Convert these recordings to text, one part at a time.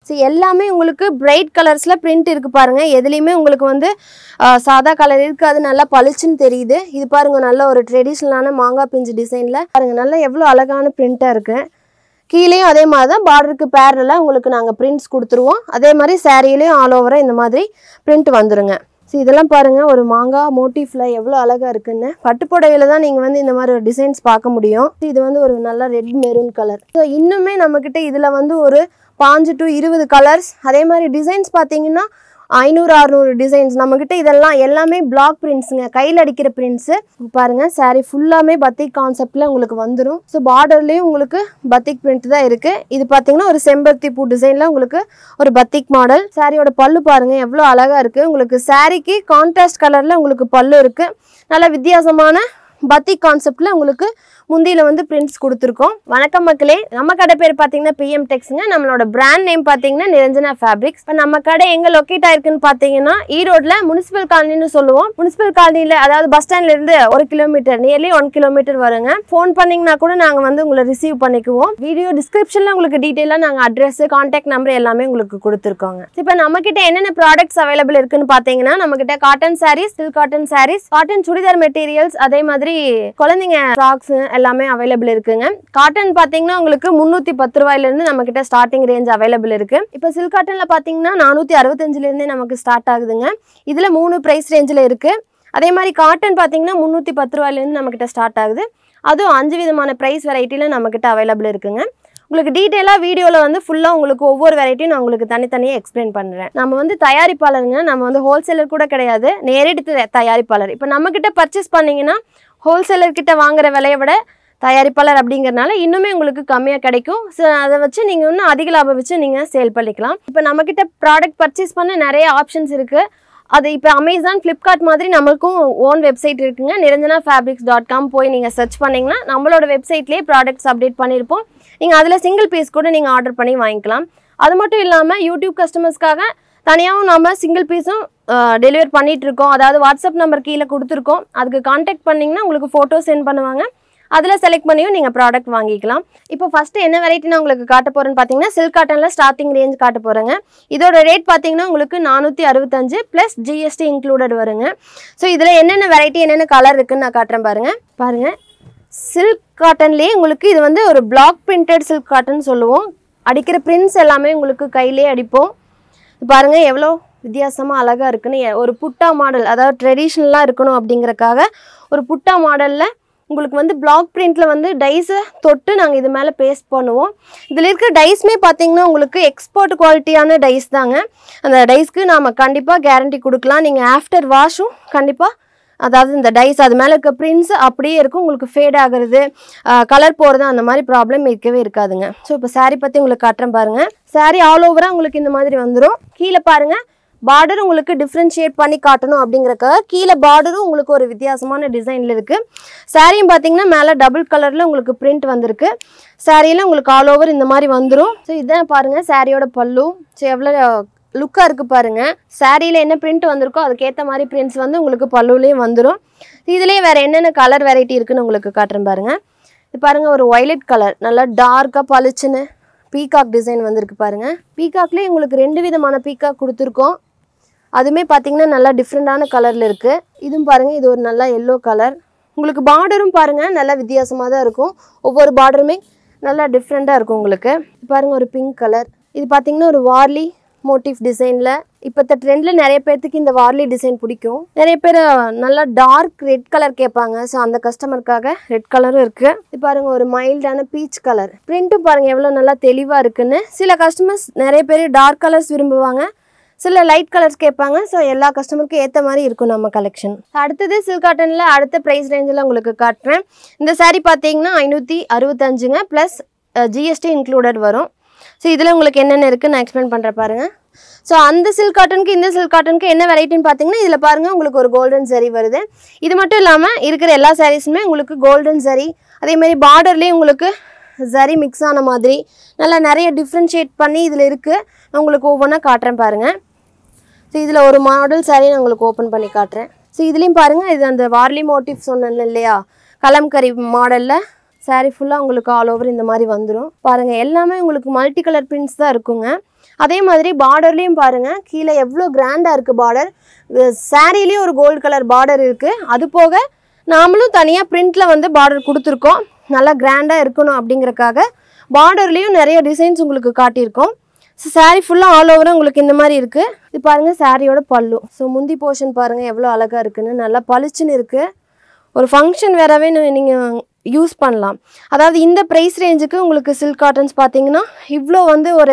so எல்லாமே உங்களுக்கு bright கலர்ஸில் பிரிண்ட் இருக்குது பாருங்கள் எதுலேயுமே உங்களுக்கு வந்து ஆ, சாதா கலர் இருக்காது நல்லா பளிச்சுன்னு தெரியுது இது பாருங்கள் நல்ல ஒரு ட்ரெடிஷ்னலான மாங்காய் பிஞ்சு டிசைனில் பாருங்கள் நல்லா எவ்வளோ அழகான பிரிண்ட்டாக இருக்குது கீழேயும் அதே மாதிரி தான் பார்டருக்கு பேரலாக உங்களுக்கு நாங்கள் பிரிண்ட்ஸ் கொடுத்துருவோம் அதே மாதிரி சாரீலையும் ஆல் ஓவராக இந்த மாதிரி பிரிண்ட் வந்துருங்க ஸோ இதெல்லாம் பாருங்கள் ஒரு மாங்காய் மோட்டிஃபில் எவ்வளோ அழகாக இருக்குன்னு பட்டுப்புடவையில் தான் நீங்கள் வந்து இந்த மாதிரி ஒரு டிசைன்ஸ் பார்க்க முடியும் இது வந்து ஒரு நல்ல ரெட் மெரூன் கலர் ஸோ இன்னுமே நம்மக்கிட்ட இதில் வந்து ஒரு பாஞ்சு டு இருபது கலர்ஸ் அதே மாதிரி டிசைன்ஸ் பார்த்தீங்கன்னா ஐநூறு அறுநூறு டிசைன்ஸ் நம்மக்கிட்ட இதெல்லாம் எல்லாமே பிளாக் பிரிண்ட்ஸுங்க கையில் அடிக்கிற பிரிண்ட்ஸு பாருங்க saree ஃபுல்லாமே பத்திக் கான்செப்டில் உங்களுக்கு வந்துடும் ஸோ பார்டர்லேயும் உங்களுக்கு பத்திக் பிரிண்ட் தான் இருக்குது இது பார்த்தீங்கன்னா ஒரு செம்பருத்தி பூ டிசைனில் உங்களுக்கு ஒரு பத்திக் மாடல் சாரியோட பல்லு பாருங்க எவ்வளோ அழகாக இருக்குது உங்களுக்கு சாரிக்கு கான்ட்ராஸ்ட் கலரில் உங்களுக்கு பல்லு இருக்குது நல்ல வித்தியாசமான பத்திக் கான்செப்டில் உங்களுக்கு முந்தியில் வந்து பிரிண்ட்ஸ் கொடுத்துருக்கோம் வணக்கம் மக்களே நம்ம கடை பேர் பார்த்தீங்கன்னா பிஎம் டெக்ஸுங்க நம்மளோட பிராண்ட் நேம் பார்த்தீங்கன்னா நிரஞ்சனா ஃபேப்ரிக்ஸ் இப்போ நம்ம கடை எங்கே லொக்கேட் ஆயிருக்குன்னு பார்த்தீங்கன்னா ஈரோட்ல முனிசிபல் காலனின்னு சொல்லுவோம் முனிசிபல் காலனியில் அதாவது பஸ் ஸ்டாண்ட்ல இருந்து ஒரு கிலோமீட்டர் நியர்லி ஒன் கிலோமீட்டர் வருங்க ஃபோன் பண்ணீங்கன்னா கூட நாங்கள் வந்து உங்களை ரிசீவ் பண்ணிக்குவோம் வீடியோ டிஸ்கிரிப்ஷனில் உங்களுக்கு டீட்டெயிலாக நாங்கள் அட்ரஸ் கான்டாக்ட் நம்பர் எல்லாமே உங்களுக்கு கொடுத்துருக்கோங்க இப்போ நம்ம கிட்ட என்னென்ன ப்ராடக்ட்ஸ் அவைலபிள் இருக்குன்னு பார்த்தீங்கன்னா நம்ம கிட்ட cotton sarees silk cotton sarees cotton churidar materials அதே மாதிரி குழந்தைங்க ஃப்ராக்ஸ் எல்லாமே அவைலபிள் இருக்குங்க காட்டன் பார்த்தீங்கன்னா உங்களுக்கு முந்நூற்றி பத்து ரூபாயிலேருந்து நம்ம கிட்ட ஸ்டார்டிங் ரேஞ்ச் அவைலபிள் இருக்கு இப்போ சில்க் காட்டனில் பார்த்தீங்கன்னா நானூற்றி அறுபத்தஞ்சிலேருந்தே நமக்கு ஸ்டார்ட் ஆகுதுங்க இதில் மூணு ப்ரைஸ் ரேஞ்சில் இருக்கு அதே மாதிரி காட்டன் பார்த்தீங்கன்னா முந்நூற்றி பத்து ரூபாயிலேருந்து நம்மக்கிட்ட ஸ்டார்ட் ஆகுது அதுவும் அஞ்சு விதமான ப்ரைஸ் வெரைட்டியில் நம்மக்கிட்ட அவைலபிள் இருக்குங்க உங்களுக்கு டீட்டெயிலாக வீடியோவில் வந்து ஃபுல்லாக உங்களுக்கு ஒவ்வொரு வெரைட்டியும் நான் உங்களுக்கு தனித்தனியாக எக்ஸ்பிளைன் பண்ணுறேன் நம்ம வந்து தயாரிப்பாளருங்க நம்ம வந்து ஹோல்சேலர் கூட கிடையாது நேரடி த- தயாரிப்பாளர் இப்போ நம்மக்கிட்ட பர்ச்சேஸ் பண்ணீங்கன்னா ஹோல்சேலர் கிட்ட வாங்குற விலையை விட தயாரிப்பாளர் அப்படிங்கறனால இன்னுமே உங்களுக்கு கம்மியாக கிடைக்கும் ஸோ அதை வச்சு நீங்கள் இன்னும் அதிக லாபம் வச்சு நீங்கள் சேல் பண்ணிக்கலாம் இப்போ நம்மக்கிட்ட ப்ராடக்ட் பர்ச்சேஸ் பண்ண நிறைய ஆப்ஷன்ஸ் இருக்குது அது இப்போ அமேசான் ஃப்ளிப்கார்ட் மாதிரி நம்மளுக்கும் ஓன் வெப்சைட் இருக்குங்க நிரஞ்சனா ஃபேப்ரிக்ஸ் டாட் காம் போய் நீங்கள் சர்ச் பண்ணிங்கன்னா நம்மளோட வெப்சைட்லேயே ப்ராடக்ட்ஸ் அப்டேட் பண்ணியிருப்போம் நீங்கள் அதில் சிங்கிள் பீஸ் கூட நீங்கள் ஆர்டர் பண்ணி வாங்கிக்கலாம் அது மட்டும் இல்லாமல் யூடியூப் கஸ்டமர்ஸ்க்காக தனியாகவும் நம்ம சிங்கிள் பீஸும் டெலிவர் பண்ணிட்டு இருக்கோம் அதாவது வாட்ஸ்அப் நம்பர் கீழே கொடுத்துருக்கோம் அதுக்கு காண்டாக்ட் பண்ணிங்கன்னா உங்களுக்கு ஃபோட்டோ சென்ட் பண்ணுவாங்க அதில் செலக்ட் பண்ணியும் நீங்கள் ப்ராடக்ட் வாங்கிக்கலாம் இப்போ ஃபஸ்ட்டு என்ன வெரைட்டி நான் உங்களுக்கு காட்ட போகிறேன்னு பார்த்தீங்கன்னா சில்க் காட்டனில் ஸ்டார்டிங் ரேஞ்ச் காட்ட போகிறேங்க இதோட ரேட் பார்த்தீங்கன்னா உங்களுக்கு நானூற்றி அறுபத்தஞ்சு ப்ளஸ் ஜிஎஸ்டி இன்க்ளூடட் வருங்க ஸோ இதில் என்னென்ன வெரைட்டி என்னென்ன கலர் இருக்குன்னு நான் காட்டுறேன் பாருங்கள் பாருங்கள் சில்க் காட்டன்லேயே உங்களுக்கு இது வந்து ஒரு பிளாக் பிரிண்டட் சில்க் காட்டன் சொல்லுவோம் அடிக்கிற பிரிண்ட்ஸ் எல்லாமே உங்களுக்கு கையிலே அடிப்போம் இது பாருங்க எவ்வளோ வித்தியாசமாக அழகாக இருக்குன்னு எ- ஒரு புட்டா மாடல் அதாவது ட்ரெடிஷ்னலாக இருக்கணும் அப்படிங்கறக்காக ஒரு புட்டா மாடலில் உங்களுக்கு வந்து பிளாக் பிரிண்டில் வந்து டைஸை தொட்டு நாங்கள் இது மேலே பேஸ்ட் பண்ணுவோம் இதில் இருக்க டைஸ்மே பார்த்தீங்கன்னா உங்களுக்கு எக்ஸ்போர்ட் குவாலிட்டியான டைஸ் தாங்க அந்த டைஸ்க்கு நாம் கண்டிப்பாக கேரண்டி கொடுக்கலாம் நீங்கள் ஆஃப்டர் வாஷும் கண்டிப்பாக அதாவது இந்த டைஸ் அது மேலே இருக்க பிரிண்ட்ஸ் அப்படியே இருக்கும் உங்களுக்கு ஃபேட் ஆகுறது கலர் போகிறது அந்த மாதிரி ப்ராப்ளம் இருக்கவே இருக்காதுங்க ஸோ இப்போ saree பற்றி உங்களுக்கு காட்டுறேன் பாருங்கள் saree ஆல் ஓவராக உங்களுக்கு இந்த மாதிரி வந்துடும் கீழே பாருங்கள் பார்டர் உங்களுக்கு டிஃப்ரென்ஷியேட் பண்ணி காட்டணும் அப்படிங்கறக்காக கீழே பார்டரும் உங்களுக்கு ஒரு வித்தியாசமான டிசைனில் இருக்குது சாரியும் பார்த்தீங்கன்னா மேலே டபுள் கலரில் உங்களுக்கு பிரிண்ட் வந்திருக்கு சாரியில் உங்களுக்கு ஆல் ஓவர் இந்த மாதிரி வந்துடும் ஸோ இதான் பாருங்கள் சாரியோட பல்லு ஸோ எவ்வளோ லுக்காக இருக்குது பாருங்கள் சாரியில் என்ன பிரிண்ட் வந்திருக்கோ அதுக்கேற்ற மாதிரி பிரிண்ட்ஸ் வந்து உங்களுக்கு பல்லுலேயும் வந்துடும் இதுலேயே வேறு என்னென்ன கலர் வெரைட்டி இருக்குன்னு உங்களுக்கு காட்டுறேன் பாருங்கள் இது பாருங்கள் ஒரு ஒய்லட் கலர் நல்லா டார்க்காக பளிச்சுன்னு பீகாக் டிசைன் வந்திருக்கு பாருங்கள் பீகாக்லேயே உங்களுக்கு ரெண்டு விதமான பீகாக் கொடுத்துருக்கோம் அதுவுமே பார்த்தீங்கன்னா நல்லா டிஃப்ரெண்ட்டான கலரில் இருக்குது இதுவும் பாருங்கள் இது ஒரு நல்லா எல்லோ கலர் உங்களுக்கு பார்டரும் பாருங்கள் நல்லா வித்தியாசமாக தான் இருக்கும் ஒவ்வொரு பார்டருமே நல்லா டிஃப்ரெண்ட்டாக இருக்கும் உங்களுக்கு பாருங்கள் ஒரு பிங்க் கலர் இது பார்த்தீங்கன்னா ஒரு வார்லி மோட்டிவ் டிசைனில் இப்போத்த ட்ரெண்டில் நிறைய பேர்த்துக்கு இந்த வார்லி டிசைன் பிடிக்கும் நிறைய பேர் நல்லா டார்க் ரெட் கலர் கேட்பாங்க ஸோ அந்த கஸ்டமருக்காக ரெட் கலரும் இருக்குது இது பாருங்கள் ஒரு மைல்டான பீச் கலர் பிரிண்ட்டும் பாருங்கள் எவ்வளோ நல்லா தெளிவாக இருக்குன்னு சில கஸ்டமர்ஸ் நிறைய பேர் டார்க் கலர்ஸ் விரும்புவாங்க சில லைட் கலர்ஸ் கேட்பாங்க ஸோ எல்லா கஸ்டமருக்கும் ஏற்ற மாதிரி இருக்கும் நம்ம கலெக்ஷன் அடுத்தது சில்க் காட்டனில் அடுத்த ப்ரைஸ் ரேஞ்சில் உங்களுக்கு காட்டுறேன் இந்த saree பார்த்தீங்கன்னா ஐநூற்றி அறுபத்தஞ்சுங்க ப்ளஸ் ஜிஎஸ்டி இன்க்ளூடட் வரும் ஸோ இதில் உங்களுக்கு என்னென்ன இருக்குன்னு நான் எக்ஸ்பிளைன் பண்ணுறேன் பாருங்க ஸோ அந்த சில்க் காட்டனுக்கு இந்த சில்க் காட்டனுக்கு என்ன வெரைட்டின்னு பார்த்தீங்கன்னா இதில் பாருங்கள் உங்களுக்கு ஒரு கோல்டன் சரி வருது இது மட்டும் இல்லாமல் இருக்கிற எல்லா சாரீஸுமே உங்களுக்கு கோல்டன் சரி அதே மாதிரி பார்டர்லேயும் உங்களுக்கு சரி மிக்ஸ் ஆன மாதிரி நல்லா நிறைய டிஃப்ரென்ஷியேட் பண்ணி இதில் இருக்குது நான் உங்களுக்கு ஒவ்வொன்றா காட்டுறேன் பாருங்கள் ஸோ இதில் ஒரு மாடல் saree நான் உங்களுக்கு ஓப்பன் பண்ணி காட்டுறேன் ஸோ இதுலேயும் பாருங்கள் இது அந்த வார்லி மோட்டிவ் சொன்னேன் இல்லையா கலம்கரி மாடலில் saree ஃபுல்லாக உங்களுக்கு ஆல் ஓவர் இந்த மாதிரி வந்துடும் பாருங்கள் எல்லாமே உங்களுக்கு மல்டி கலர் பிரிண்ட்ஸ் தான் இருக்குங்க அதே மாதிரி பார்டர்லேயும் பாருங்கள் கீழே எவ்வளோ கிராண்டாக இருக்குது பார்டர் சாரீலேயும் ஒரு கோல்டு கலர் பார்டர் இருக்குது அது போக நாமளும் தனியாக பிரிண்டில் வந்து பார்டர் கொடுத்துருக்கோம் நல்லா கிராண்டாக இருக்கணும் அப்படிங்கறக்காக பார்டர்லேயும் நிறைய டிசைன்ஸ் உங்களுக்கு காட்டியிருக்கோம் ஸோ சாரீ ஃபுல்லாக ஆல் ஓவராக உங்களுக்கு இந்த மாதிரி இருக்குது இது பாருங்கள் சாரியோட பல்லு ஸோ முந்தி போர்ஷன் பாருங்கள் எவ்வளோ அழகாக இருக்குன்னு நல்லா பளிச்சுன்னு இருக்குது ஒரு ஃபங்க்ஷன் வேறவே நீங்கள் யூஸ் பண்ணலாம் அதாவது இந்த ப்ரைஸ் ரேஞ்சுக்கு உங்களுக்கு சில்க் காட்டன்ஸ் பார்த்தீங்கன்னா இவ்வளோ வந்து ஒரு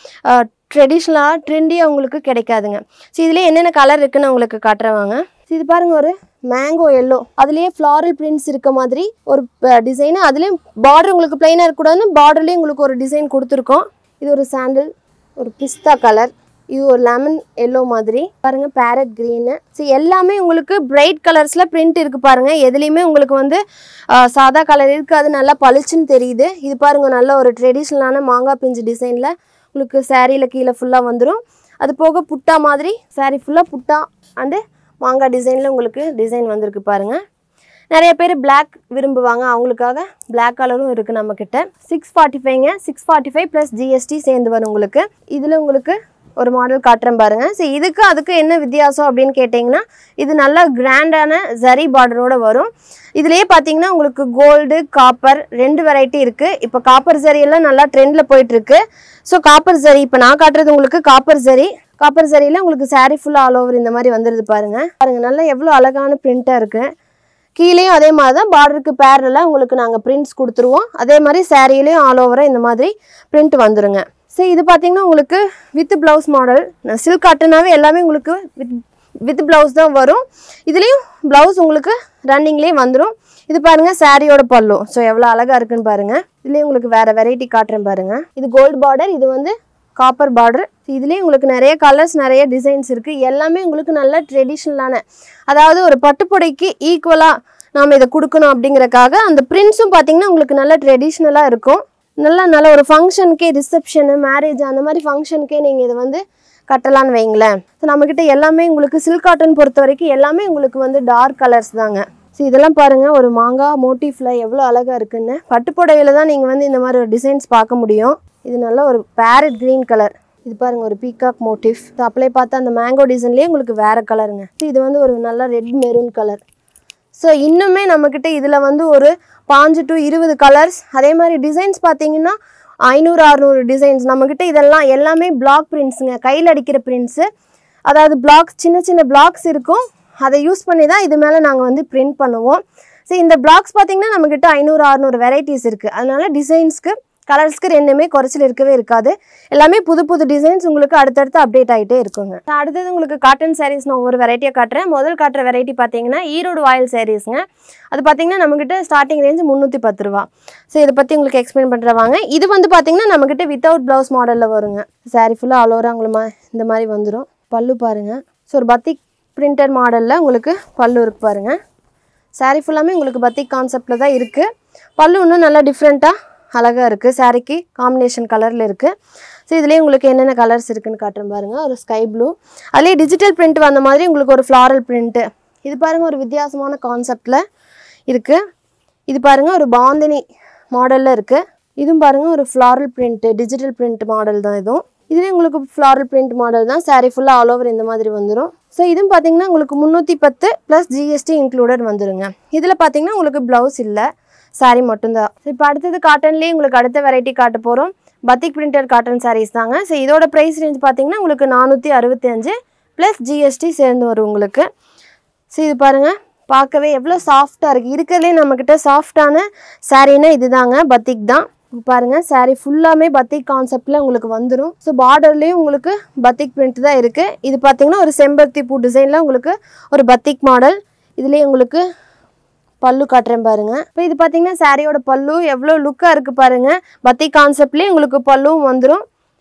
ட்ரெடிஷ்னலாக ட்ரெண்டியாக உங்களுக்கு கிடைக்காதுங்க ஸோ இதுலேயே என்னென்ன கலர் இருக்குன்னு உங்களுக்கு காட்டுறவாங்க ஸோ இது பாருங்கள் ஒரு மேங்கோ எல்லோ அதுலேயே ஃப்ளாரல் பிரிண்ட்ஸ் இருக்க மாதிரி ஒரு டிசைனு அதுலேயும் பார்டர் உங்களுக்கு பிளைனாக இருக்கக்கூடாதுன்னு பார்டர்லேயும் உங்களுக்கு ஒரு டிசைன் கொடுத்துருக்கோம் இது ஒரு சாண்டில் ஒரு பிஸ்தா கலர் இது ஒரு லெமன் எல்லோ மாதிரி பாருங்க பேரட் க்ரீனு ஸோ எல்லாமே உங்களுக்கு பிரைட் கலர்ஸில் பிரிண்ட் இருக்கு பாருங்க எதுலேயுமே உங்களுக்கு வந்து ஆ, சாதா கலர் இருக்காது நல்லா பளிச்சுன்னு தெரியுது இது பாருங்க நல்ல ஒரு ட்ரெடிஷ்னலான மாங்காய் பிஞ்சு டிசைனில் உங்களுக்கு சாரியில் கீழே ஃபுல்லாக வந்துடும் அது போக புட்டா மாதிரி saree ஃபுல்லாக புட்டா அண்டு மாங்காய் டிசைனில் உங்களுக்கு டிசைன் வந்திருக்கு பாருங்க நிறைய பேர் Black விரும்புவாங்க அவங்களுக்காக Black கலரும் இருக்குது நம்மக்கிட்ட சிக்ஸ் ஃபார்ட்டி ஃபைவ்ங்க six forty five plus GST சேர்ந்து வரும் உங்களுக்கு இதில் உங்களுக்கு ஒரு மாடல் காட்டுறேன் பாருங்கள் ஸோ இதுக்கு அதுக்கு என்ன வித்தியாசம் அப்படின்னு கேட்டிங்கன்னா இது நல்லா கிராண்டான ஜரி பார்டரோட வரும் இதுலேயே பார்த்தீங்கன்னா உங்களுக்கு கோல்டு காப்பர் ரெண்டு வெரைட்டி இருக்குது இப்போ காப்பர் ஜரி எல்லாம் நல்லா ட்ரெண்டில் போயிட்டுருக்கு ஸோ காப்பர் ஜரி இப்போ நான் காட்டுறது உங்களுக்கு காப்பர் ஜரி காப்பர் ஜரியில் உங்களுக்கு saree ஃபுல்லாக ஆல் ஓவர் இந்த மாதிரி வந்துடுது பாருங்க பாருங்க நல்லா எவ்வளோ அழகான பிரிண்ட்டாக இருக்குது கீழேயும் அதே மாதிரி தான் பார்டருக்கு பேரலாக உங்களுக்கு நாங்கள் பிரிண்ட்ஸ் கொடுத்துருவோம் அதே மாதிரி சாரியிலையும் ஆல் ஓவராக இந்த மாதிரி பிரிண்ட் வந்துருங்க சரி இது பார்த்தீங்கன்னா உங்களுக்கு வித் ப்ளவுஸ் மாடல் சில்க் காட்டனாவே எல்லாமே உங்களுக்கு வித் வித் ப்ளவுஸ் தான் வரும் இதுலேயும் ப்ளவுஸ் உங்களுக்கு ரன்னிங்லேயே வந்துடும் இது பாருங்க சாரியோட பல்லும் ஸோ எவ்வளோ அழகாக இருக்குன்னு பாருங்க இதுலேயும் உங்களுக்கு வேற வெரைட்டி காட்டுறேன் பாருங்க இது கோல்டு பார்டர் இது வந்து காப்பர் பார்டர் இதுலேயும் உங்களுக்கு நிறைய கலர்ஸ் நிறைய டிசைன்ஸ் இருக்குது எல்லாமே உங்களுக்கு நல்ல ட்ரெடிஷ்னலான அதாவது ஒரு பட்டுப்புடைக்கு ஈக்குவலாக நாம் இதை கொடுக்கணும் அப்படிங்கறக்காக அந்த பிரிண்ட்ஸும் பார்த்தீங்கன்னா உங்களுக்கு நல்ல ட்ரெடிஷ்னலாக இருக்கும் நல்லா நல்ல ஒரு ஃபங்க்ஷனுக்கே ரிசப்ஷனு மேரேஜ் அந்த மாதிரி ஃபங்க்ஷனுக்கே நீங்கள் இதை வந்து கட்டலான்னு வைங்களேன் ஸோ நம்மக்கிட்ட எல்லாமே உங்களுக்கு சில்க் காட்டன் பொறுத்த வரைக்கும் எல்லாமே உங்களுக்கு வந்து டார்க் கலர்ஸ் தாங்க ஸோ இதெல்லாம் பாருங்கள் ஒரு மாங்காய் மோட்டிஃபில் எவ்வளோ அழகாக இருக்குன்னு பட்டுப்புடவையில் தான் நீங்கள் வந்து இந்த மாதிரி ஒரு டிசைன்ஸ் பார்க்க முடியும் இது நல்ல ஒரு பேரட் க்ரீன் கலர் இது பாருங்க ஒரு பீகாக் மோட்டிவ் அப்ளை பார்த்தா அந்த மேங்கோ டிசைன்லேயே உங்களுக்கு வேறு கலருங்க இது வந்து ஒரு நல்ல ரெட் மெரூன் கலர் ஸோ இன்னுமே நம்மக்கிட்ட இதில் வந்து ஒரு பாஞ்சு டு இருபது கலர்ஸ் அதே மாதிரி டிசைன்ஸ் பார்த்தீங்கன்னா ஐநூறு அறநூறு டிசைன்ஸ் நம்மக்கிட்ட இதெல்லாம் எல்லாமே பிளாக் பிரிண்ட்ஸுங்க கையில் அடிக்கிற பிரிண்ட்ஸு அதாவது பிளாக்ஸ் சின்ன சின்ன பிளாக்ஸ் இருக்கும் அதை யூஸ் பண்ணி தான் இது மேலே நாங்கள் வந்து பிரிண்ட் பண்ணுவோம் ஸோ இந்த பிளாக்ஸ் பார்த்தீங்கன்னா நம்மக்கிட்ட ஐநூறு அறநூறு வெரைட்டிஸ் இருக்குது அதனால டிசைன்ஸ்க்கு கலர்ஸ்க்கு ரெண்டுமே குறைச்சல் இருக்கவே இருக்காது எல்லாமே புது புது டிசைன்ஸ் உங்களுக்கு அடுத்தடுத்து அப்டேட் ஆகிட்டே இருக்குங்க நான் அடுத்தது உங்களுக்கு காட்டன் சாரீஸ் நான் ஒவ்வொரு வெரைட்டியாக காட்டுறேன் முதல் காட்டுற வெரைட்டி பார்த்தீங்கன்னா ஈரோடு வாயில் சாரீஸ்ங்க அது பார்த்தீங்கன்னா நம்மக்கிட்ட ஸ்டார்டிங் ரேஞ்ச் முந்நூற்றி பத்து ரூபா ஸோ இதை பற்றி உங்களுக்கு எக்ஸ்பிளைன் பண்ணுறவாங்க இது வந்து பார்த்தீங்கன்னா நம்மக்கிட்ட வித்தவுட் ப்ளவுஸ் மாடலில் வருங்க சாரீ ஃபுல்லாக ஆல் ஓவராக உங்களுக்கு மா- இந்த மாதிரி வந்துடும் பல்லு பாருங்கள் ஸோ ஒரு பத்திக் பிரிண்டட் மாடலில் உங்களுக்கு பல்லு இருக்கு பாருங்கள் saree ஃபுல்லாமே உங்களுக்கு பத்திக் கான்செப்டில் தான் இருக்குது பல்லு இன்னும் நல்லா டிஃப்ரெண்ட்டாக அழகாக இருக்குது சாரிக்கு காம்பினேஷன் கலரில் இருக்குது ஸோ இதுலேயே உங்களுக்கு என்னென்ன கலர்ஸ் இருக்குன்னு காட்டுறேன் பாருங்கள் ஒரு ஸ்கை ப்ளூ அதுலேயே டிஜிட்டல் பிரிண்ட் வந்த மாதிரி உங்களுக்கு ஒரு ஃப்ளாரல் பிரிண்ட்டு இது பாருங்கள் ஒரு வித்தியாசமான கான்செப்டில் இருக்குது இது பாருங்கள் ஒரு பாந்தினி மாடலில் இருக்குது இதுவும் பாருங்கள் ஒரு floral print digital print model தான் இதுவும் இதுவே உங்களுக்கு ஃப்ளாரல் பிரிண்ட் மாடல் தான் saree ஃபுல்லாக ஆல் ஓவர் இந்த மாதிரி வந்துடும் ஸோ இதுவும் பார்த்தீங்கன்னா உங்களுக்கு முந்நூற்றி பத்து ப்ளஸ் ஜிஎஸ்டி இன்க்ளூடட் வந்துருங்க இதில் பார்த்தீங்கன்னா உங்களுக்கு ப்ளவுஸ் இல்லை saree மட்டும்தான் இப்போ அடுத்தது காட்டன்லேயே உங்களுக்கு அடுத்த வெரைட்டி காட்ட போகிறோம் பத்திக் பிரிண்டட் காட்டன் sarees தாங்க ஸோ இதோட ப்ரைஸ் ரேஞ்ச் பார்த்தீங்கன்னா உங்களுக்கு நானூற்றி அறுபத்தி அஞ்சு ப்ளஸ் ஜிஎஸ்டி சேர்ந்து வரும் உங்களுக்கு ஸோ இது பாருங்கள் பார்க்கவே எவ்வளோ சாஃப்டாக இருக்குது இருக்கிறதுலே நம்மக்கிட்ட சாஃப்டான சாரீனா இதுதாங்க பத்திக் தான் இப்ப பாருங்க saree ஃபுல்லாமே பத்திக் கான்செப்டில் உங்களுக்கு வந்துடும் ஸோ பார்டர்லேயும் உங்களுக்கு பத்திக் பிரிண்ட் தான் இருக்குது இது பார்த்தீங்கன்னா ஒரு செம்பருத்தி பூ டிசைனில் உங்களுக்கு ஒரு பத்திக் மாடல் இதுலேயே உங்களுக்கு பல்லு காட்டுறேன் பாருங்க இப்போ இது பார்த்தீங்கன்னா சாரியோட பல்லு எவ்வளோ லுக்காக இருக்குது பாருங்க பத்திக் கான்செப்ட்லேயே உங்களுக்கு பல்லுவும் வந்துடும்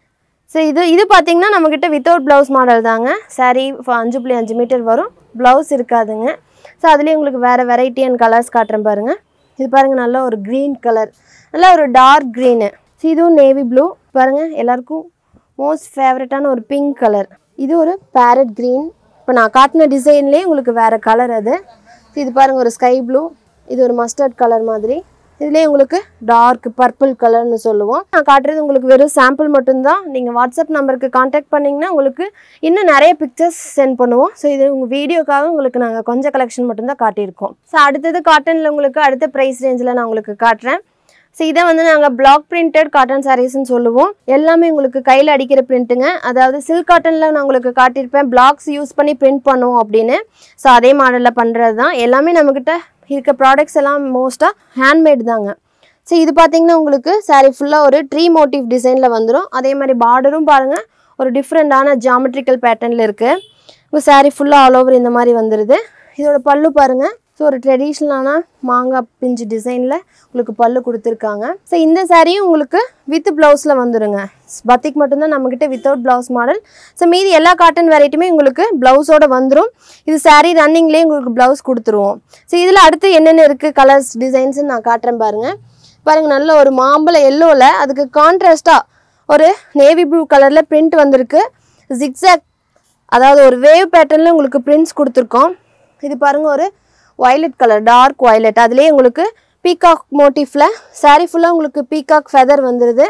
ஸோ இது இது பார்த்தீங்கன்னா நம்மக்கிட்ட வித்தவுட் ப்ளவுஸ் மாடல் தாங்க saree ஃப- அஞ்சு புள்ளி அஞ்சு மீட்டர் வரும் ப்ளவுஸ் இருக்காதுங்க ஸோ அதுலேயே உங்களுக்கு வேறு வெரைட்டி அண்ட் கலர்ஸ் காட்டுறேன் பாருங்கள் இது பாருங்கள் நல்ல ஒரு க்ரீன் கலர் நல்ல ஒரு டார்க் க்ரீனு ஸோ இதுவும் நேவி ப்ளூ பாருங்கள் எல்லாருக்கும் மோஸ்ட் ஃபேவரட்டான ஒரு பிங்க் கலர் இது ஒரு பேரட் க்ரீன் இப்போ நான் காட்டின டிசைன்லேயே உங்களுக்கு வேறு கலர் அது So இது பாருங்கள் ஒரு ஸ்கை ப்ளூ இது ஒரு மஸ்டர்ட் கலர் மாதிரி இதுலேயே உங்களுக்கு டார்க் பர்பிள் கலர்னு சொல்லுவோம் நான் காட்டுறது உங்களுக்கு வெறும் சாம்பிள் மட்டும்தான் நீங்கள் வாட்ஸ்அப் நம்பருக்கு காண்டாக்ட் பண்ணிங்கன்னா உங்களுக்கு இன்னும் நிறைய பிக்சர்ஸ் சென்ட் பண்ணுவோம் ஸோ இது உங்கள் வீடியோக்காக உங்களுக்கு நாங்கள் கொஞ்சம் கலெக்ஷன் மட்டும்தான் காட்டியிருக்கோம் ஸோ அடுத்தது காட்டனில் உங்களுக்கு அடுத்த ப்ரைஸ் ரேஞ்சில் நான் உங்களுக்கு காட்டுறேன் ஸோ இதை வந்து நாங்கள் பிளாக் பிரிண்டட் காட்டன் சாரீஸ்னு சொல்லுவோம் எல்லாமே உங்களுக்கு கையில் அடிக்கிற பிரிண்ட்டுங்க அதாவது சில்க் காட்டனில் நான் உங்களுக்கு காட்டியிருப்பேன் பிளாக்ஸ் யூஸ் பண்ணி பிரிண்ட் பண்ணுவோம் அப்படின்னு ஸோ அதே மாடலில் பண்ணுறது தான் எல்லாமே நம்மக்கிட்ட இருக்க ப்ராடக்ட்ஸ் எல்லாம் மோஸ்ட்டாக ஹேண்ட்மேட் தாங்க ஸோ இது பார்த்தீங்கன்னா உங்களுக்கு saree ஃபுல்லாக ஒரு ட்ரீ மோட்டிவ் டிசைனில் வந்துடும் அதே மாதிரி பார்டரும் பாருங்கள் ஒரு டிஃப்ரெண்ட்டான ஜாமெட்ரிக்கல் பேட்டர்னில் இருக்குது உங்கள் saree ஃபுல்லாக ஆல் ஓவர் இந்த மாதிரி வந்துடுது இதோட பல்லு பாருங்கள் ஸோ ஒரு ட்ரெடிஷ்னலான மாங்காய் பிஞ்சு டிசைனில் உங்களுக்கு பல்லு கொடுத்துருக்காங்க ஸோ இந்த சாரியும் உங்களுக்கு வித் ப்ளவுஸில் வந்துடுங்க பத்திக் மட்டும்தான் நம்மக்கிட்ட வித்தவுட் ப்ளவுஸ் மாடல் ஸோ மீதி எல்லா காட்டன் வெரைட்டியுமே உங்களுக்கு ப்ளவுஸோட வந்துடும் இது saree ரன்னிங்லேயே உங்களுக்கு ப்ளவுஸ் கொடுத்துருவோம் ஸோ இதில் அடுத்து என்னென்ன இருக்குது கலர்ஸ் டிசைன்ஸ்னு நான் காட்டுறேன் பாருங்கள் பாருங்கள் நல்ல ஒரு மாம்பழ எல்லோவில் அதுக்கு கான்ட்ராஸ்ட்டாக ஒரு நேவி ப்ளூ கலரில் பிரிண்ட் வந்திருக்கு ஜிக்ஸாக் அதாவது ஒரு வேவ் பேட்டர்னில் உங்களுக்கு பிரிண்ட்ஸ் கொடுத்துருக்கோம் இது பாருங்கள் ஒரு வயலட் கலர் டார்க் வயலட் அதுலேயே உங்களுக்கு பீகாக் மோட்டிஃபில் saree ஃபுல்லாக உங்களுக்கு பீகாக் ஃபெதர் வந்துடுது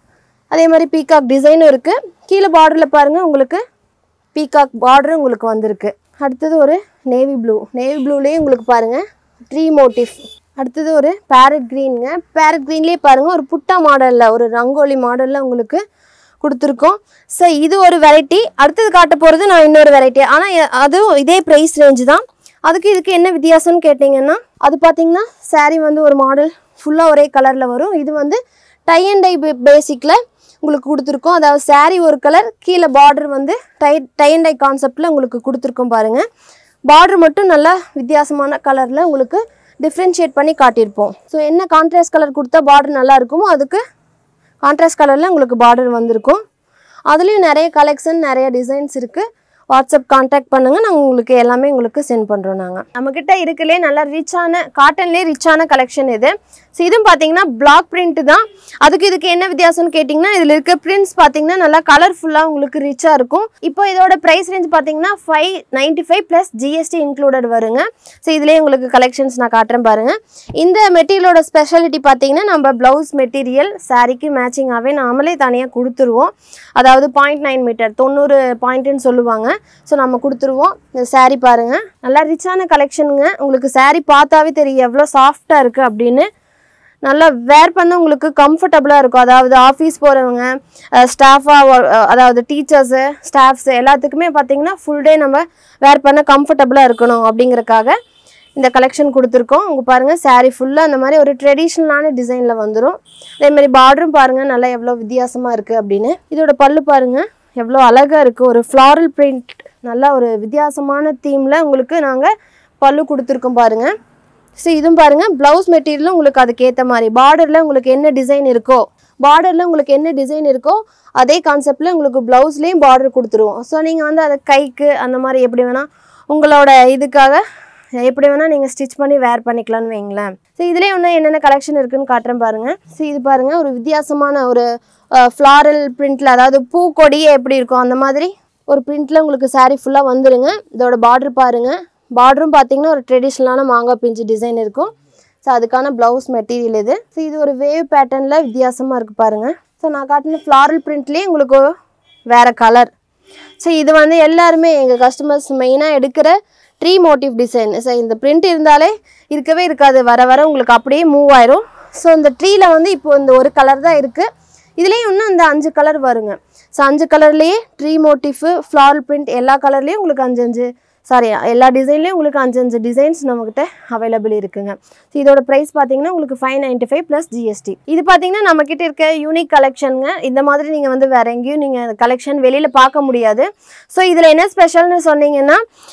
அதே மாதிரி பீகாக் டிசைனும் இருக்குது கீழே பார்டரில் பாருங்கள் உங்களுக்கு பீகாக் பார்டரும் உங்களுக்கு வந்திருக்கு அடுத்தது ஒரு நேவி ப்ளூ நேவி ப்ளூலேயே உங்களுக்கு பாருங்கள் ட்ரீ மோட்டிஃப் அடுத்தது ஒரு பேரட் க்ரீனுங்க பேரட் க்ரீன்லேயே பாருங்கள் ஒரு புட்டா மாடலில் ஒரு ரங்கோலி மாடலில் உங்களுக்கு கொடுத்துருக்கோம் ஸோ இது ஒரு வெரைட்டி அடுத்தது காட்ட போகிறது நான் இன்னொரு வெரைட்டி ஆனால் அதுவும் இதே ப்ரைஸ் ரேஞ்சு தான் அதுக்கு இதுக்கு என்ன வித்தியாசம்னு கேட்டிங்கன்னா அது பார்த்தீங்கன்னா saree வந்து ஒரு மாடல் ஃபுல்லாக ஒரே கலரில் வரும் இது வந்து டை அண்ட் டை பேசிக்கில் உங்களுக்கு கொடுத்துருக்கோம் அதாவது saree ஒரு கலர் கீழே பார்டர் வந்து டை டை அண்ட் டை கான்செப்டில் உங்களுக்கு கொடுத்துருக்கோம் பாருங்கள் பார்டர் மட்டும் நல்லா வித்தியாசமான கலரில் உங்களுக்கு டிஃப்ரென்ஷியேட் பண்ணி காட்டியிருப்போம் ஸோ என்ன கான்ட்ராஸ்ட் கலர் கொடுத்தா பார்டர் நல்லா இருக்குமோ அதுக்கு கான்ட்ராஸ்ட் கலரில் உங்களுக்கு பார்டர் வந்திருக்கும் அதுலேயும் நிறைய கலெக்ஷன் நிறைய டிசைன்ஸ் இருக்குது வாட்ஸ்அப் காண்டாக்ட் பண்ணுங்கள் நாங்கள் உங்களுக்கு எல்லாமே உங்களுக்கு சென்ட் பண்ணுறோம் நாங்கள் நம்மக்கிட்ட இருக்கலே நல்லா ரிச்சான காட்டன்லேயே ரிச்சான கலெக்ஷன் இது ஸோ இதுவும் பார்த்தீங்கன்னா பிளாக் பிரிண்ட் தான் அதுக்கு இதுக்கு என்ன வித்தியாசம்னு கேட்டிங்கன்னா இதில் இருக்க பிரிண்ட்ஸ் பார்த்தீங்கன்னா நல்லா கலர்ஃபுல்லாக உங்களுக்கு ரிச்சாக இருக்கும் இப்போ இதோட ப்ரைஸ் ரேஞ்ச் பார்த்தீங்கன்னா five ninety five plus GST included வருங்க ஸோ இதுலேயே உங்களுக்கு கலெக்ஷன்ஸ் நான் காட்டுறேன் பாருங்கள் இந்த மெட்டீரியலோட ஸ்பெஷாலிட்டி பார்த்தீங்கன்னா நம்ம ப்ளவுஸ் மெட்டீரியல் சாரீக்கு மேட்சிங்காகவே நாமளே தனியாக கொடுத்துருவோம் அதாவது பாயிண்ட் நைன் மீட்டர் தொண்ணூறு பாயிண்ட்டுன்னு சொல்லுவாங்க ஸோ நம்ம கொடுத்துருவோம் இந்த saree பாருங்கள் நல்லா ரிச்சான கலெக்ஷனுங்க உங்களுக்கு saree பார்த்தாவே தெரியும் எவ்வளோ சாஃப்டாக இருக்குது அப்படின்னு நல்லா வேர் பண்ண உங்களுக்கு கம்ஃபர்டபுளாக இருக்கும் அதாவது ஆஃபீஸ் போகிறவங்க ஸ்டாஃபாக அதாவது டீச்சர்ஸு ஸ்டாஃப்ஸு எல்லாத்துக்குமே பார்த்தீங்கன்னா ஃபுல் டே நம்ம வேர் பண்ண கம்ஃபர்டபுளாக இருக்கணும் அப்படிங்கறக்காக இந்த கலெக்ஷன் கொடுத்துருக்கோம் உங்க பாருங்கள் saree ஃபுல்லாக அந்த மாதிரி ஒரு ட்ரெடிஷ்னலான டிசைனில் வந்துடும் அதே மாதிரி பார்டரும் பாருங்கள் நல்லா எவ்வளோ வித்தியாசமாக இருக்குது அப்படின்னு இதோட பல்லு பாருங்கள் எவ்வளோ அழகாக இருக்குது ஒரு ஃப்ளாரல் பிரிண்ட் நல்லா ஒரு வித்தியாசமான தீமில் உங்களுக்கு நாங்கள் பல்லு கொடுத்துருக்கோம் பாருங்கள் ஸோ இதுவும் பாருங்கள் ப்ளவுஸ் மெட்டீரியலும் உங்களுக்கு அதுக்கேற்ற மாதிரி பார்டரில் உங்களுக்கு என்ன டிசைன் இருக்கோ பார்டரில் உங்களுக்கு என்ன டிசைன் இருக்கோ அதே கான்செப்டில் உங்களுக்கு ப்ளவுஸ்லேயும் பார்டர் கொடுத்துருவோம் ஸோ நீங்கள் வந்து அதை கைக்கு அந்த மாதிரி எப்படி வேணால் உங்களோட இதுக்காக எப்படி வேணால் நீங்கள் ஸ்டிச் பண்ணி வேர் பண்ணிக்கலாம்னு வைங்களேன் ஸோ இதுலேயே இன்னும் என்னென்ன கலெக்ஷன் இருக்குன்னு காட்டுறேன் பாருங்கள் ஸோ இது பாருங்கள் ஒரு வித்தியாசமான ஒரு ஃப்ளாரல் பிரிண்ட்டில் அதாவது பூக்கொடியே எப்படி இருக்கும் அந்த மாதிரி ஒரு பிரிண்ட்டில் உங்களுக்கு saree ஃபுல்லாக வந்துருங்க இதோட பார்டர் பாருங்கள் பார்டரும் பார்த்தீங்கன்னா ஒரு ட்ரெடிஷ்னலான மாங்காய் பிஞ்சு டிசைன் இருக்கும் ஸோ அதுக்கான ப்ளவுஸ் மெட்டீரியல் இது ஸோ இது ஒரு வேவ் பேட்டர்னில் வித்தியாசமாக இருக்குது பாருங்கள் ஸோ நான் காட்டின ஃப்ளாரல் பிரிண்ட்லேயே உங்களுக்கு வேறு கலர் ஸோ இது வந்து எல்லாருமே எங்கள் கஸ்டமர்ஸ் மெயினாக எடுக்கிற ட்ரீ மோட்டிவ் டிசைன் ஸோ இந்த பிரிண்ட் இருந்தாலே இருக்கவே இருக்காது வர வர உங்களுக்கு அப்படியே மூவ் ஆயிரும் ஸோ இந்த ட்ரீயில் வந்து இப்போ இந்த ஒரு கலர் தான் இருக்குது இதுலேயும் இன்னும் இந்த அஞ்சு கலர் வருங்க ஸோ அஞ்சு கலர்லேயே ட்ரீ மோட்டிஃபு ஃப்ளாரல் பிரிண்ட் எல்லா கலர்லேயும் உங்களுக்கு அஞ்சு அஞ்சு சாரி எல்லா டிசைன்லேயும் உங்களுக்கு அஞ்சு அஞ்சு டிசைன்ஸ் நம்மக்கிட்ட அவைலபிள் இருக்குங்க ஸோ இதோட ப்ரைஸ் பார்த்தீங்கன்னா உங்களுக்கு five ninety five plus GST இது பார்த்தீங்கன்னா நம்மக்கிட்ட இருக்க யூனிக் கலெக்ஷனுங்க இந்த மாதிரி நீங்கள் வந்து வேற எங்கேயும் நீங்கள் கலெக்ஷன் வெளியில் பார்க்க முடியாது ஸோ இதில் என்ன ஸ்பெஷல்னு சொன்னீங்கன்னா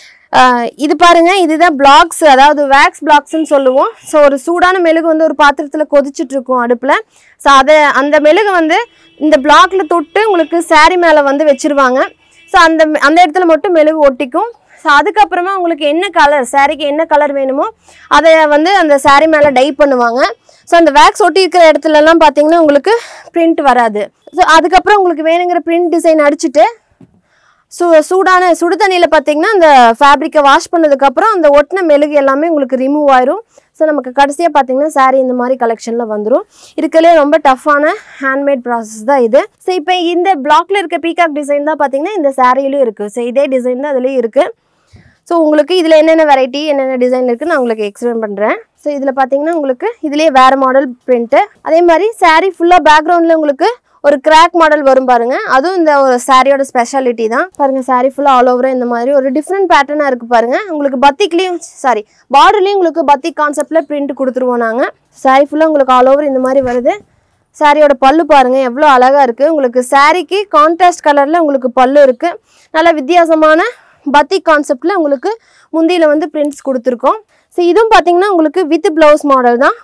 ஆஹ் இது பாருங்க இதுதான் பிளாக்ஸ் அதாவது வேக்ஸ் பிளாக்ஸ்னு சொல்லுவோம் ஸோ ஒரு சூடான மெழுகு வந்து ஒரு பாத்திரத்தில் கொதிச்சுட்டு இருக்கும் அடுப்பில் ஸோ அதை அந்த மெழுகு வந்து இந்த பிளாக்ல தொட்டு உங்களுக்கு saree மேலே வந்து வச்சிருவாங்க ஸோ அந்த அந்த இடத்துல மட்டும் மெழுகு ஒட்டிக்கும் ஸோ அதுக்கப்புறமா உங்களுக்கு என்ன கலர் சாரீக்கு என்ன கலர் வேணுமோ அதை வந்து அந்த saree மேலே டை பண்ணுவாங்க ஸோ அந்த வேக்ஸ் ஒட்டி இருக்கிற இடத்துலலாம் பார்த்தீங்கன்னா உங்களுக்கு பிரிண்ட் வராது ஸோ அதுக்கப்புறம் உங்களுக்கு வேணுங்கிற பிரிண்ட் டிசைன் அடிச்சுட்டு சூ சூடான சுடு தண்ணியில் பார்த்தீங்கன்னா அந்த ஃபேப்ரிக்கை வாஷ் பண்ணதுக்கப்புறம் அந்த ஒட்டின மெழுகு எல்லாமே உங்களுக்கு ரிமூவ் ஆயிரும் ஸோ நமக்கு கடைசியாக பார்த்தீங்கன்னா saree இந்த மாதிரி கலெக்ஷனில் வந்துடும் இருக்கலே ரொம்ப டஃப்பான ஹேண்ட்மேட் ப்ராசஸ் தான் இது ஸோ இப்போ இந்த பிளாக்ல இருக்க பீகாக் டிசைன் தான் பார்த்தீங்கன்னா இந்த சாரியிலும் இருக்குது ஸோ இதே டிசைன் தான் அதுலேயும் இருக்குது ஸோ உங்களுக்கு இதில் என்னென்ன வெரைட்டி என்னென்ன டிசைன் இருக்குன்னு நான் உங்களுக்கு எக்ஸ்பிளைன் பண்ணுறேன் ஸோ இதில் பார்த்தீங்கன்னா உங்களுக்கு இதுலேயே வேறு மாடல் பிரிண்ட்டு அதே மாதிரி saree ஃபுல்லாக பேக்ரவுண்டில் உங்களுக்கு ஒரு கிராக் மாடல் வரும் பாருங்க அதுவும் இந்த ஒரு சாரியோட ஸ்பெஷாலிட்டி தான் பாருங்க saree ஃபுல்லாக ஆல் ஓவராக இந்த மாதிரி ஒரு டிஃப்ரெண்ட் பேட்டர்னாக இருக்குது பாருங்க உங்களுக்கு பத்திக்லேயும் சாரி பார்டர்லேயும் உங்களுக்கு பத்திக் கான்செப்டில் பிரிண்ட் கொடுத்துருவோம் நாங்கள் saree ஃபுல்லாக உங்களுக்கு ஆல் ஓவர் இந்த மாதிரி வருது சாரியோட பல்லு பாருங்க எவ்வளோ அழகா இருக்கு உங்களுக்கு சாரிக்கு கான்ட்ராஸ்ட் கலர்ல உங்களுக்கு பல்லு இருக்கு நல்ல வித்தியாசமான பத்திக் கான்செப்ட்ல உங்களுக்கு முந்தியில வந்து பிரிண்ட்ஸ் கொடுத்துருக்கோம் ஸோ இதுவும் பார்த்தீங்கன்னா உங்களுக்கு வித் பிளவுஸ் மாடல் தான்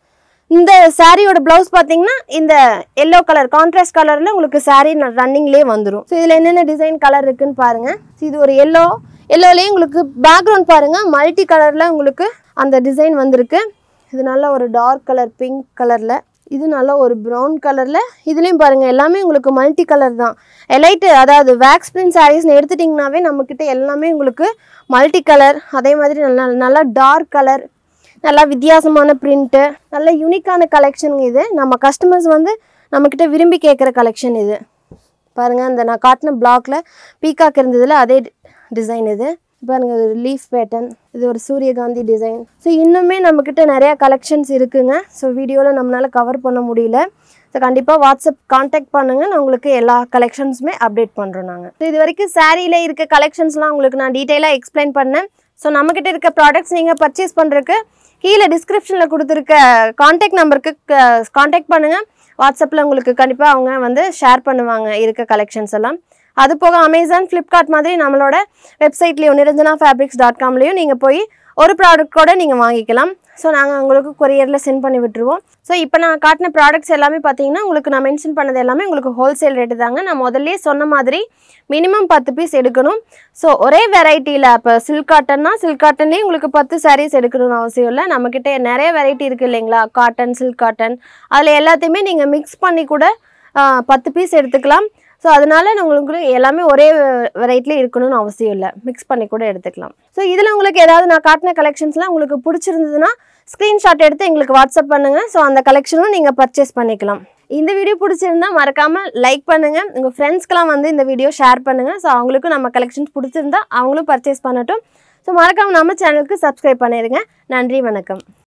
இந்த சாரியோட பிளவுஸ் பார்த்தீங்கன்னா இந்த எல்லோ கலர் கான்ட்ராஸ்ட் கலரில் உங்களுக்கு சாரீ ரன்னிங்லேயே வந்துடும் ஸோ இதில் என்னென்ன டிசைன் கலர் இருக்குன்னு பாருங்க So, இது ஒரு எல்லோ எல்லோலேயே உங்களுக்கு பேக்ரவுண்ட் பாருங்க மல்டி கலரில் உங்களுக்கு அந்த டிசைன் வந்திருக்கு இது நல்ல ஒரு டார்க் கலர் பிங்க் கலரில் இது நல்ல ஒரு ப்ரௌன் கலரில் இதுலேயும் பாருங்கள் எல்லாமே உங்களுக்கு மல்டி கலர் தான் எலைட்டு அதாவது வேக்ஸ் பிரிண்ட் சாரீஸ்னு எடுத்துட்டிங்கனாவே நம்மக்கிட்ட எல்லாமே உங்களுக்கு மல்டி கலர் அதே மாதிரி நல்லா நல்லா டார்க் கலர் நல்லா வித்தியாசமான பிரிண்ட்டு நல்ல யூனிக்கான கலெக்ஷனுங்க இது நம்ம கஸ்டமர்ஸ் வந்து நம்மக்கிட்ட விரும்பி கேட்குற கலெக்ஷன் இது பாருங்கள் அந்த நான் காட்டின பிளாக்ல பீகாக் இருந்ததில் அதே டிசைன் இது பாருங்க இது லீஃப் பேட்டர்ன் இது ஒரு சூரியகாந்தி டிசைன் ஸோ இன்னுமே நம்மக்கிட்ட நிறையா கலெக்ஷன்ஸ் இருக்குங்க ஸோ வீடியோவில் நம்மளால் கவர் பண்ண முடியல ஸோ கண்டிப்பாக வாட்ஸ்அப் காண்டாக்ட் பண்ணுங்கள் நான் உங்களுக்கு எல்லா கலெக்ஷன்ஸுமே அப்டேட் பண்ணுறோம் நாங்கள் ஸோ இது வரைக்கும் சாரியில் இருக்க கலெக்ஷன்ஸ்லாம் உங்களுக்கு நான் டீட்டெயிலாக எக்ஸ்பிளைன் பண்ணேன் ஸோ நம்மக்கிட்ட இருக்க ப்ராடக்ட்ஸ் நீங்கள் பர்ச்சேஸ் பண்ணுறதுக்கு கீழே டிஸ்கிரிப்ஷனில் கொடுத்துருக்க காண்டாக்ட் நம்பருக்கு காண்டாக்ட் பண்ணுங்கள் வாட்ஸ்அப்பில் உங்களுக்கு கண்டிப்பாக அவங்க வந்து ஷேர் பண்ணுவாங்க இருக்க கலெக்ஷன்ஸ் எல்லாம் அது போக அமேசான் ஃப்ளிப்கார்ட் மாதிரி நம்மளோட வெப்சைட்லேயும் நிரஞ்சனா ஃபேப்ரிக்ஸ் டாட் காம்லேயும் நீங்கள் போய் ஒரு ப்ராடக்ட் கூட நீங்கள் வாங்கிக்கலாம் ஸோ நாங்கள் உங்களுக்கு கொரியரில் சென்ட் பண்ணி விட்டுருவோம் ஸோ இப்போ நான் காட்டின ப்ராடக்ட்ஸ் எல்லாமே பார்த்தீங்கன்னா உங்களுக்கு நான் மென்ஷன் பண்ணது எல்லாமே உங்களுக்கு ஹோல்சேல் ரேட்டு தாங்க நான் முதல்லயே சொன்ன மாதிரி மினிமம் பத்து பீஸ் எடுக்கணும் ஸோ ஒரே வெரைட்டியில் இப்போ சில்க் காட்டன்னா சில்க் காட்டன்லேயே உங்களுக்கு பத்து சாரீஸ் எடுக்கணும்னு அவசியம் இல்லை நம்மக்கிட்ட நிறைய வெரைட்டி இருக்குது இல்லைங்களா காட்டன் சில்க் காட்டன் அதில் எல்லாத்தையுமே நீங்கள் மிக்ஸ் பண்ணி கூட ஆ, பத்து பீஸ் எடுத்துக்கலாம் ஸோ அதனால நான் உங்களுக்கு எல்லாமே ஒரே வெரைட்டிலே இருக்கணும்னு அவசியம் இல்லை மிக்ஸ் பண்ணி கூட எடுத்துக்கலாம் ஸோ இதில் உங்களுக்கு ஏதாவது நான் காட்டின கலெக்ஷன்ஸ்லாம் உங்களுக்கு பிடிச்சிருந்ததுன்னா ஸ்க்ரீன்ஷாட் எடுத்து எங்களுக்கு வாட்ஸ்அப் பண்ணுங்கள் ஸோ அந்த கலெக்ஷனும் நீங்கள் பர்ச்சேஸ் பண்ணிக்கலாம் இந்த வீடியோ பிடிச்சிருந்தா மறக்காமல் லைக் பண்ணுங்கள் உங்கள் ஃப்ரெண்ட்ஸ்க்கெலாம் வந்து இந்த வீடியோ ஷேர் பண்ணுங்கள் ஸோ அவங்களுக்கும் நம்ம கலெக்ஷன்ஸ் பிடிச்சிருந்தா அவங்களும் பர்ச்சேஸ் பண்ணட்டும் ஸோ மறக்காமல் நம்ம சேனலுக்கு சப்ஸ்கிரைப் பண்ணிடுங்க நன்றி வணக்கம்